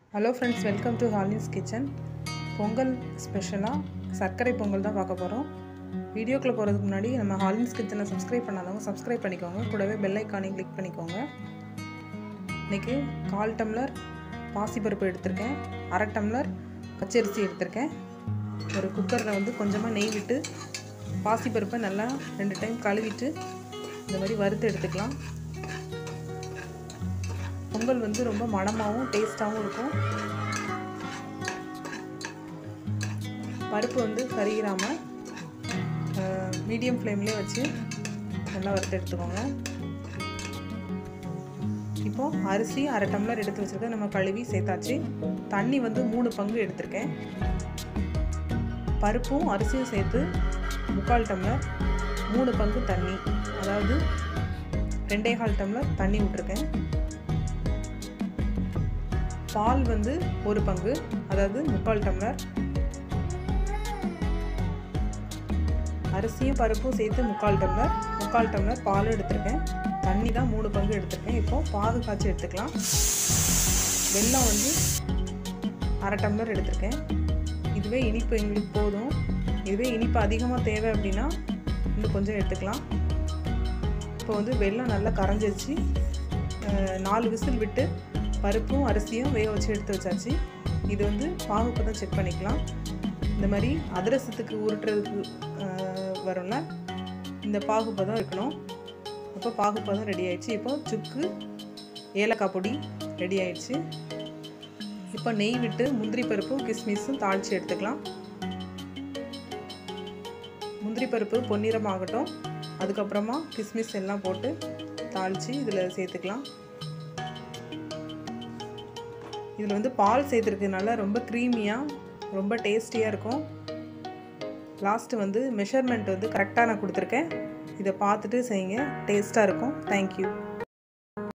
hello friends welcome to Hollins kitchen Pongal ஸ்பெஷலாக சர்க்கரை பொங்கல் தான் பார்க்க போகிறோம் வீடியோக்குள்ளே போகிறதுக்கு முன்னாடி நம்ம ஹாலின்ஸ் கிச்சனை சப்ஸ்கிரைப் பண்ணாதவங்க சப்ஸ்கிரைப் பண்ணிக்கோங்க கூடவே பெல் ஐக்கானையும் கிளிக் பண்ணிக்கோங்க இன்றைக்கி கால் டம்ளர் பாசிப்பருப்பு எடுத்திருக்கேன் அரை டம்ளர் பச்சரிசி எடுத்திருக்கேன் ஒரு குக்கரில் வந்து கொஞ்சமாக நெய் விட்டு பாசிப்பருப்பை நல்லா ரெண்டு டைம் கழுவிட்டு இந்த மாதிரி வறுத்து எடுத்துக்கலாம் பொங்கல் வந்து ரொம்ப மணமாகவும் டேஸ்ட்டாகவும் இருக்கும் பருப்பு வந்து கருகிராமல் மீடியம் ஃப்ளேம்லேயே வச்சு நல்லா வறுத்து எடுத்துக்கோங்க இப்போது அரிசி அரை டம்ளர் எடுத்து வச்சுருக்க நம்ம கழுவி சேர்த்தாச்சு தண்ணி வந்து மூணு பங்கு எடுத்திருக்கேன் பருப்பும் அரிசியும் சேர்த்து முக்கால் டம்ளர் மூணு பங்கு தண்ணி அதாவது ரெண்டே கால் டம்ளர் தண்ணி விட்டுருக்கேன் பால் வந்து ஒரு பங்கு அதாவது முக்கால் டம்ளர் அரிசியும் பருப்பும் சேர்த்து முக்கால் டம்ளர் முக்கால் டம்ளர் பால் எடுத்திருக்கேன் தண்ணி தான் மூணு பங்கு எடுத்திருக்கேன் இப்போ பாகு காய்ச்சி எடுத்துக்கலாம் வெல்லம் வந்து அரை டம்ளர் எடுத்திருக்கேன் இதுவே இனிப்பு எங்களுக்கு போதும் இதுவே இனிப்பு அதிகமாக தேவை அப்படின்னா இன்னும் கொஞ்சம் எடுத்துக்கலாம் இப்போ வந்து வெல்லம் நல்லா கரைஞ்சிருச்சு நாலு விசில் விட்டு பருப்பும் அரிசியும் வேக வச்சு எடுத்து வச்சாச்சு இது வந்து பாகுப்பு தான் செக் பண்ணிக்கலாம் இந்த மாதிரி அதிரசத்துக்கு உருட்டுறதுக்கு வரும்ல இந்த பாகுப்பதம் இருக்கணும் அப்போ பாகுப்பதம் ரெடி ஆயிடுச்சு இப்போ சுக்கு ஏலக்காய் பொடி ரெடி ஆயிடுச்சு இப்போ நெய் விட்டு முந்திரி பருப்பும் கிஸ்மிஸும் தாளித்து எடுத்துக்கலாம் முந்திரி பருப்பு பொன்னிறமாகட்டும் அதுக்கப்புறமா கிஸ்மிஸ் எல்லாம் போட்டு தாளித்து இதில் சேர்த்துக்கலாம் இதில் வந்து பால் சேர்த்துருக்கனால ரொம்ப க்ரீமியாக ரொம்ப டேஸ்டியாக இருக்கும் லாஸ்ட்டு வந்து மெஷர்மெண்ட் வந்து கரெக்டாக நான் கொடுத்துருக்கேன் இதை பார்த்துட்டு செய்யுங்க டேஸ்ட்டாக இருக்கும் தேங்க்யூ